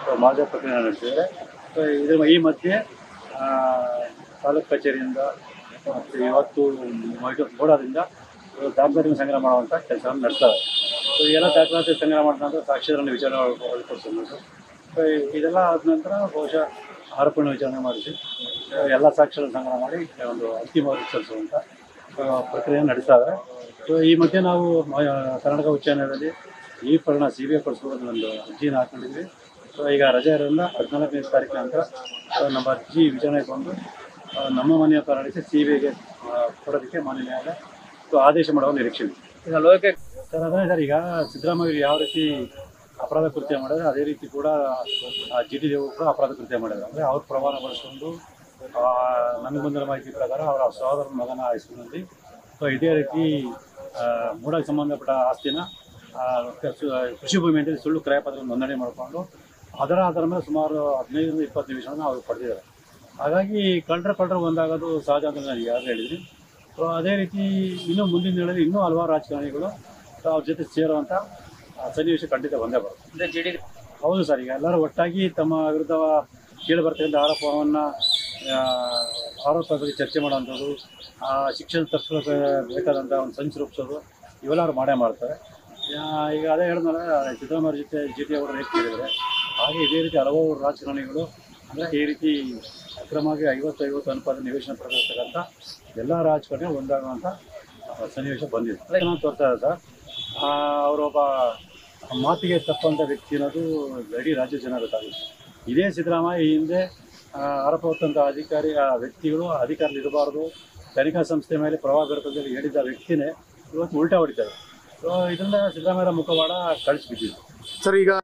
ಮಾಜಿ ಪ್ರಕ್ರಿಯೆ ನಡೆಸಿದ್ದಾರೆ ಸೊ ಇದ್ರ ಈ ಮಧ್ಯೆ ಆ, ತಾಲೂಕು ಕಚೇರಿಯಿಂದ ಮತ್ತು ಇವತ್ತು ಬೋಡಾದಿಂದ ದಾಖಲಾತಿ ಸಂಗ್ರಹ ಮಾಡುವಂಥ ಕೆಲಸವನ್ನು ನಡೆಸ್ತಾರೆ ಸೊ ಎಲ್ಲ ದಾಖಲಾತಿ ಸಂಗ್ರಹ ಮಾಡಿದ ನಂತರ ಸಾಕ್ಷಿಗಳನ್ನು ವಿಚಾರಣೆ ಒಳಪಡಿಸಬೇಕು ಸೊ ಇದೆಲ್ಲ ಆದ ನಂತರ ಬಹುಶಃ ಆರೋಪಣ ವಿಚಾರಣೆ ಮಾಡಿಸಿ ಆ, ಎಲ್ಲ ಸಾಕ್ಷ್ಯಗಳನ್ನು ಸಂಗ್ರಹ ಮಾಡಿ ಒಂದು ಅಂತಿಮವಾಗಿ ಸಲ್ಲಿಸುವಂಥ ಆ, ಪ್ರಕ್ರಿಯೆ ನಡೆಸ್ತಾ ಇದ್ದಾರೆ ಸೊ ಈ ಮಧ್ಯೆ ನಾವು ಮ- ಕರ್ನಾಟಕ ಉಚ್ಚ ನ್ಯಾಯಾಲಯದಲ್ಲಿ ಈ ಪ್ರಕರಣ ಸಿ ಬಿ ಐ ಕೊಡಿಸ್ಬೋದು ಒಂದು ಅರ್ಜಿನ ಹಾಕೊಂಡಿದ್ವಿ ಸೊ ಈಗ ರಜೆ ಇರೋದ್ರಿಂದ ಹದಿನಾಲ್ಕನೇ ತಾರೀಕು ನಂತರ ಸೊ ನಮ್ಮ ಅರ್ಜಿ ವಿಚಾರಣೆಗೆ ಬಂದು ಆ, ನಮ್ಮ ಮನೆಯ ಪರಿಗಣಿಸಿ ಸಿ ಬಿ ಐಗೆ ಕೊಡೋದಕ್ಕೆ ಮಾನ್ಯ ನ್ಯಾಯಾಲಯ ಸೊ ಆದೇಶ ಮಾಡುವ ನಿರೀಕ್ಷೆ ಇದೆ ಈಗ ಲೋಕಕ್ಕೆ ಸರ್ ಅದೇ ಸರ್ ಈಗ ಸಿದ್ದರಾಮಯ್ಯ ಯಾವ ರೀತಿ ಅಪರಾಧ ಕೃತ್ಯ ಮಾಡಿದ್ರೆ ಅದೇ ರೀತಿ ಕೂಡ ಜಿ ಟಿ ದೇವರು ಕೂಡ ಅಪರಾಧ ಕೃತ್ಯ ಮಾಡಿದ್ರು ಅಂದರೆ ಅವ್ರ ಪ್ರಮಾಣ ಬಳಸ್ಕೊಂಡು ಆ, ನನಗೆ ಬಂದಿರೋ ಮಾಹಿತಿ ಪ್ರಕಾರ ಅವರ ಸಹೋದರ ಮಗನ ಹೆಸರಿನಲ್ಲಿ ಸೊ ಇದೇ ರೀತಿ ಆ, ಮೂಡಕ್ಕೆ ಸಂಬಂಧಪಟ್ಟ ಆಸ್ತಿನ ಆ, ಕೃಷಿ- ಕೃಷಿ ಭೂಮಿ ಅಂತ ಸುಳ್ಳು ಕ್ರಯಪತ್ರ ನೋಂದಣಿ ಮಾಡಿಕೊಂಡು ಅದರ ಆಧಾರ ಮೇಲೆ ಸುಮಾರು ಹದಿನೈದರಿಂದ ಇಪ್ಪತ್ತು ನಿಮಿಷವನ್ನು ಅವರು ಪಡೆದಿದ್ದಾರೆ ಹಾಗಾಗಿ ಕಳ್ಳರ ಕಳ್ಳರು ಒಂದಾಗೋದು ಸಹಜ ಅಂತ ನಾನು ಈಗಾಗಲೇ ಹೇಳಿದ್ರಿ ಸೊ ಅದೇ ರೀತಿ ಇನ್ನೂ ಮುಂದಿನ ದಿನಗಳಲ್ಲಿ ಇನ್ನೂ ಹಲವಾರು ರಾಜಕಾರಣಿಗಳು ಅವ್ರ ಜೊತೆ ಸೇರುವಂಥ ಆ, ಸನ್ನಿವೇಶ ಖಂಡಿತ ಬಂದೇ ಬರುತ್ತೆ ಜಿ ಡಿ ಹೌದು ಸರ್ ಈಗ ಎಲ್ಲರೂ ಒಟ್ಟಾಗಿ ತಮ್ಮ ವಿರುದ್ಧ ಕೇಳಿ ಬರ್ತಕ್ಕಂಥ ಆರೋಪವನ್ನು ಆರೋಪ ಬಗ್ಗೆ ಚರ್ಚೆ ಮಾಡುವಂಥದ್ದು ಆ ಶಿಕ್ಷಣ ತಪ್ಪಿಸೋಕೆ ಬೇಕಾದಂಥ ಒಂದು ಸಂಚು ರೂಪಿಸೋದು ಇವೆಲ್ಲ ಅವ್ರು ಮಾಡೇ ಮಾಡ್ತಾರೆ ಆ, ಈಗ ಅದೇ ಹೇಳಿದ್ಮೇಲೆ ಸಿದ್ದರಾಮಯ್ಯ ಜೊತೆ ಜಿ ಟಿ ಅವರು ಹೇಗೆ ಕೇಳಿದರೆ ಹಾಗೆ ಇದೇ ರೀತಿ ಹಲವಾರು ರಾಜಕಾರಣಿಗಳು ಅಂದರೆ ಈ ರೀತಿ ಅಕ್ರಮವಾಗಿ ಐವತ್ತು ಐವತ್ತು ಅನುಪಾತ ನಿವೇಶನ ಪಡೆದಿರ್ತಕ್ಕಂಥ ಎಲ್ಲ ರಾಜಕಾರಣಿಗಳು ಒಂದಾಗುವಂಥ ಆ, ಸನ್ನಿವೇಶ ಬಂದಿದೆ ಅದಕ್ಕೆ ನಾನು ತೋರ್ತಾ ಇದೆ ಸರ್ ಅವರೊಬ್ಬ ಮಾತಿಗೆ ತಪ್ಪಂಥ ವ್ಯಕ್ತಿ ಅನ್ನೋದು ಇಡೀ ರಾಜ್ಯ ಜನ ಗೊತ್ತಾಗುತ್ತೆ ಇದೇ ಸಿದ್ದರಾಮಯ್ಯ ಈ ಹಿಂದೆ ಆ, ಆರೋಪ ಹೊತ್ತಂಥ ಅಧಿಕಾರಿ ಆ ವ್ಯಕ್ತಿಗಳು ಅಧಿಕಾರದಲ್ಲಿ ಇರಬಾರ್ದು ತನಿಖಾ ಸಂಸ್ಥೆ ಮೇಲೆ ಪ್ರಭಾವ ಬೀರುತ್ತದೆ ಹೇಳಿದ್ದ ವ್ಯಕ್ತಿನೇ ಇವತ್ತು ಉಲ್ಟಾ ಹೊಡಿತಾರೆ ಸೊ ಇದರಿಂದ ಸಿದ್ದರಾಮಯ್ಯ ಮುಖವಾಡ ಕಳಿಸ್ಬಿಟ್ಟಿದೆ ಸರ್ ಈಗ